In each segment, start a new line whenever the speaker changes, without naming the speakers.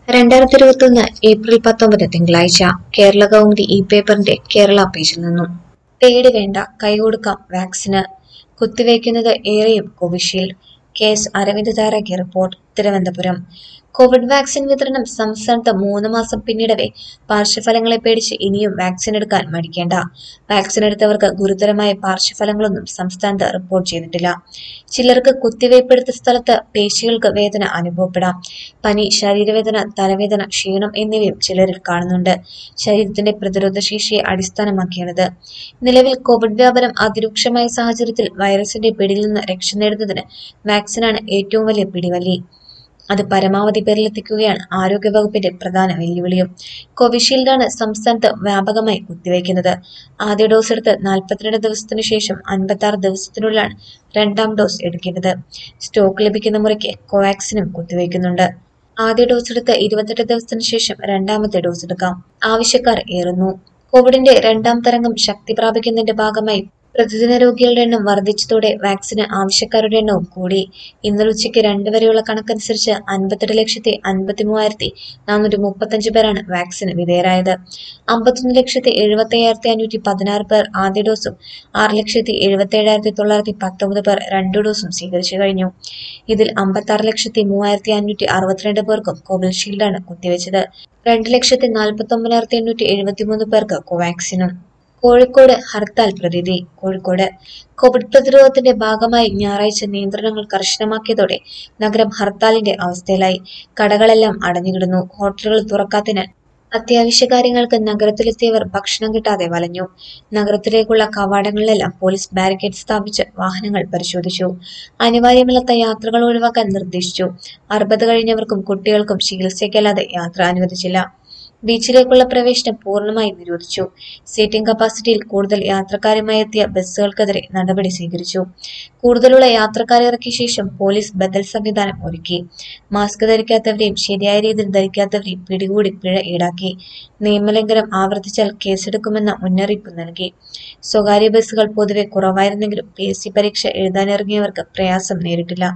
രണ്ടായിരത്തി ഇരുപത്തൊന്ന് ഏപ്രിൽ പത്തൊമ്പത് തിങ്കളാഴ്ച കേരള കൗമുദി ഇ പേപ്പറിന്റെ കേരള പേജിൽ നിന്നും പേടി വേണ്ട കൈകൊടുക്കാം വാക്സിന് കുത്തിവയ്ക്കുന്നത് ഏറെയും കോവിഷീൽഡ് കെ എസ് അരവിന്ദ് തയ്യാറാക്കിയ റിപ്പോർട്ട് തിരുവനന്തപുരം കോവിഡ് വാക്സിൻ വിതരണം സംസ്ഥാനത്ത് മൂന്ന് മാസം പിന്നിടവേ പാർശ്വഫലങ്ങളെ പേടിച്ച് ഇനിയും വാക്സിൻ എടുക്കാൻ മടിക്കേണ്ട വാക്സിൻ എടുത്തവർക്ക് ഗുരുതരമായ പാർശ്വഫലങ്ങളൊന്നും സംസ്ഥാനത്ത് റിപ്പോർട്ട് ചെയ്തിട്ടില്ല ചിലർക്ക് കുത്തിവയ്പ്പെടുത്ത സ്ഥലത്ത് പേശികൾക്ക് വേദന അനുഭവപ്പെടാം പനി ശരീരവേദന തലവേദന ക്ഷീണം എന്നിവയും ചിലരിൽ കാണുന്നുണ്ട് ശരീരത്തിന്റെ പ്രതിരോധ ശേഷിയെ അടിസ്ഥാനമാക്കിയാണിത് നിലവിൽ കോവിഡ് വ്യാപനം അതിരൂക്ഷമായ സാഹചര്യത്തിൽ വൈറസിന്റെ പിടിയിൽ നിന്ന് രക്ഷ നേടുന്നതിന് വാക്സിനാണ് ഏറ്റവും വലിയ പിടിവലി അത് പരമാവധി പേരിലെത്തിക്കുകയാണ് ആരോഗ്യവകുപ്പിന്റെ പ്രധാന വെല്ലുവിളിയും കോവിഷീൽഡാണ് സംസ്ഥാനത്ത് വ്യാപകമായി കുത്തിവയ്ക്കുന്നത് ആദ്യ ഡോസ് എടുത്ത് നാൽപ്പത്തിരണ്ട് ദിവസത്തിനു ശേഷം അൻപത്തി ആറ് ദിവസത്തിനുള്ളിലാണ് രണ്ടാം ഡോസ് എടുക്കേണ്ടത് സ്റ്റോക്ക് ലഭിക്കുന്ന മുറയ്ക്ക് കോവാക്സിനും കുത്തിവയ്ക്കുന്നുണ്ട് ആദ്യ ഡോസ് എടുത്ത് ഇരുപത്തെട്ട് ദിവസത്തിനു ശേഷം രണ്ടാമത്തെ ഡോസ് എടുക്കാം ആവശ്യക്കാർ ഏറുന്നു കോവിഡിന്റെ രണ്ടാം തരംഗം ശക്തി പ്രാപിക്കുന്നതിന്റെ ഭാഗമായി പ്രതിദിന രോഗികളുടെ എണ്ണം വർദ്ധിച്ചതോടെ വാക്സിന് ആവശ്യക്കാരുടെ എണ്ണവും കൂടി ഇന്നലെ ഉച്ചയ്ക്ക് രണ്ട് വരെയുള്ള കണക്കനുസരിച്ച് അൻപത്തെട്ട് ലക്ഷത്തി അൻപത്തി മൂവായിരത്തി നാനൂറ്റി മുപ്പത്തഞ്ച് പേരാണ് വാക്സിന് വിധേയരായത് അമ്പത്തൊന്ന് ലക്ഷത്തി എഴുപത്തി അയ്യായിരത്തി അഞ്ഞൂറ്റി പതിനാറ് പേർ ആദ്യ ഡോസും ആറ് ലക്ഷത്തി എഴുപത്തി ഏഴായിരത്തി തൊള്ളായിരത്തി പത്തൊമ്പത് പേർ രണ്ട് ഡോസും സ്വീകരിച്ചു കഴിഞ്ഞു ഇതിൽ അമ്പത്തി ആറ് ലക്ഷത്തി മൂവായിരത്തി അഞ്ഞൂറ്റി അറുപത്തിരണ്ട് പേർക്കും കോവിഷീൽഡാണ് കുത്തിവെച്ചത് രണ്ട് ലക്ഷത്തി നാൽപ്പത്തി ഒമ്പതിനായിരത്തി എണ്ണൂറ്റി എഴുപത്തിമൂന്ന് പേർക്ക് കോവാക്സിനും കോഴിക്കോട് ഹർത്താൽ പ്രതീതി കോഴിക്കോട് കോവിഡ് പ്രതിരോധത്തിന്റെ ഭാഗമായി ഞായറാഴ്ച നിയന്ത്രണങ്ങൾ കർശനമാക്കിയതോടെ നഗരം ഹർത്താലിന്റെ അവസ്ഥയിലായി കടകളെല്ലാം അടഞ്ഞുകിടന്നു ഹോട്ടലുകൾ തുറക്കാത്തതിനാൽ അത്യാവശ്യ കാര്യങ്ങൾക്ക് നഗരത്തിലെത്തിയവർ ഭക്ഷണം കിട്ടാതെ വലഞ്ഞു നഗരത്തിലേക്കുള്ള കവാടങ്ങളിലെല്ലാം പോലീസ് ബാരിക്കേഡ് സ്ഥാപിച്ച് വാഹനങ്ങൾ പരിശോധിച്ചു അനിവാര്യമല്ലാത്ത യാത്രകൾ ഒഴിവാക്കാൻ നിർദ്ദേശിച്ചു അറുപത് കഴിഞ്ഞവർക്കും കുട്ടികൾക്കും ചികിത്സയ്ക്കല്ലാതെ യാത്ര അനുവദിച്ചില്ല ബീച്ചിലേക്കുള്ള പ്രവേശനം പൂർണ്ണമായി നിരോധിച്ചു സീറ്റിംഗ് കപ്പാസിറ്റിയിൽ കൂടുതൽ യാത്രക്കാരുമായി എത്തിയ ബസ്സുകൾക്കെതിരെ നടപടി സ്വീകരിച്ചു കൂടുതലുള്ള യാത്രക്കാരെ ഇറക്കിയ ശേഷം പോലീസ് ബദൽ സംവിധാനം ഒരുക്കി മാസ്ക് ധരിക്കാത്തവരെയും ശരിയായ രീതിയിൽ ധരിക്കാത്തവരെയും പിടികൂടി പിഴ ഈടാക്കി നിയമലംഘനം ആവർത്തിച്ചാൽ കേസെടുക്കുമെന്ന മുന്നറിയിപ്പ് നൽകി സ്വകാര്യ ബസ്സുകൾ പൊതുവെ കുറവായിരുന്നെങ്കിലും പി എസ് സി പരീക്ഷ എഴുതാനിറങ്ങിയവർക്ക് പ്രയാസം നേരിട്ടില്ല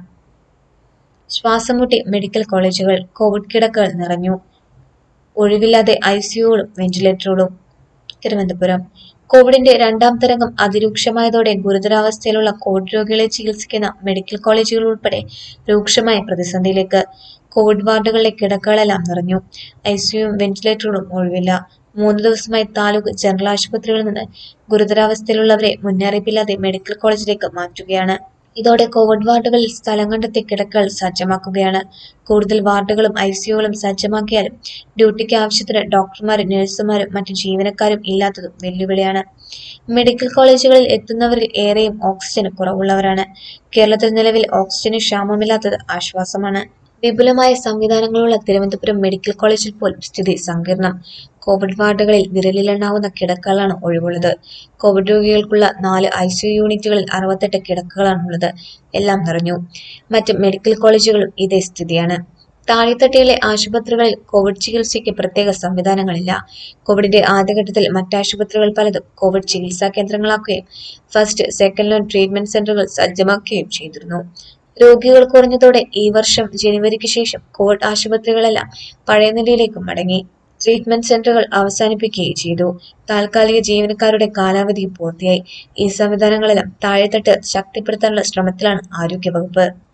ശ്വാസം മുട്ടി മെഡിക്കൽ കോളേജുകൾ കോവിഡ് കിടക്കകൾ നിറഞ്ഞു ഒഴിവില്ലാതെ ഐ സിയുകളും വെന്റിലേറ്ററുകളും തിരുവനന്തപുരം കോവിഡിന്റെ രണ്ടാം തരംഗം അതിരൂക്ഷമായതോടെ ഗുരുതരാവസ്ഥയിലുള്ള കോവിഡ് രോഗികളെ ചികിത്സിക്കുന്ന മെഡിക്കൽ കോളേജുകൾ ഉൾപ്പെടെ രൂക്ഷമായ പ്രതിസന്ധിയിലേക്ക് കോവിഡ് വാർഡുകളിലെ കിടക്കകളെല്ലാം നിറഞ്ഞു ഐ സിയുവും വെന്റിലേറ്ററുകളും ഒഴിവില്ല മൂന്ന് ദിവസമായി താലൂക്ക് ജനറൽ ആശുപത്രികളിൽ നിന്ന് ഗുരുതരാവസ്ഥയിലുള്ളവരെ മുന്നറിയിപ്പില്ലാതെ മെഡിക്കൽ കോളേജിലേക്ക് മാറ്റുകയാണ് ഇതോടെ കോവിഡ് വാർഡുകളിൽ സ്ഥലം കണ്ടെത്തി കിടക്കകൾ സജ്ജമാക്കുകയാണ് കൂടുതൽ വാർഡുകളും ഐ സിയുകളും സജ്ജമാക്കിയാലും ഡ്യൂട്ടിക്ക് ആവശ്യത്തിന് ഡോക്ടർമാരും നഴ്സുമാരും മറ്റു ജീവനക്കാരും ഇല്ലാത്തതും വെല്ലുവിളിയാണ് മെഡിക്കൽ കോളേജുകളിൽ എത്തുന്നവരിൽ ഏറെയും ഓക്സിജന് കുറവുള്ളവരാണ് കേരളത്തിൽ നിലവിൽ ഓക്സിജന് ക്ഷാമമില്ലാത്തത് ആശ്വാസമാണ് വിപുലമായ സംവിധാനങ്ങളുള്ള തിരുവനന്തപുരം മെഡിക്കൽ കോളേജിൽ പോലും സ്ഥിതി സങ്കീർണം കോവിഡ് വാർഡുകളിൽ വിരലിലെണ്ണാവുന്ന കിടക്കകളാണ് ഒഴിവുള്ളത് കോവിഡ് രോഗികൾക്കുള്ള നാല് ഐ സി യൂണിറ്റുകളിൽ അറുപത്തെട്ട് കിടക്കകളാണുള്ളത് എല്ലാം നിറഞ്ഞു മറ്റ് മെഡിക്കൽ കോളേജുകളും ഇതേ സ്ഥിതിയാണ് താഴെത്തട്ടിലെ ആശുപത്രികളിൽ കോവിഡ് ചികിത്സയ്ക്ക് പ്രത്യേക സംവിധാനങ്ങളില്ല കോവിഡിന്റെ ആദ്യഘട്ടത്തിൽ മറ്റാശുപത്രികൾ പലതും കോവിഡ് ചികിത്സാ കേന്ദ്രങ്ങളാക്കുകയും ഫസ്റ്റ് സെക്കൻഡ് ലൈൻ ട്രീറ്റ്മെന്റ് സെന്ററുകൾ സജ്ജമാക്കുകയും ചെയ്തിരുന്നു രോഗികൾ കുറഞ്ഞതോടെ ഈ വർഷം ജനുവരിക്ക് ശേഷം കോവിഡ് ആശുപത്രികളെല്ലാം പഴയ നിലയിലേക്ക് മടങ്ങി ട്രീറ്റ്മെന്റ് സെന്ററുകൾ അവസാനിപ്പിക്കുകയും ചെയ്തു താൽക്കാലിക ജീവനക്കാരുടെ കാലാവധി പൂർത്തിയായി ഈ സംവിധാനങ്ങളെല്ലാം താഴെത്തട്ട് ശക്തിപ്പെടുത്താനുള്ള ശ്രമത്തിലാണ് ആരോഗ്യവകുപ്പ്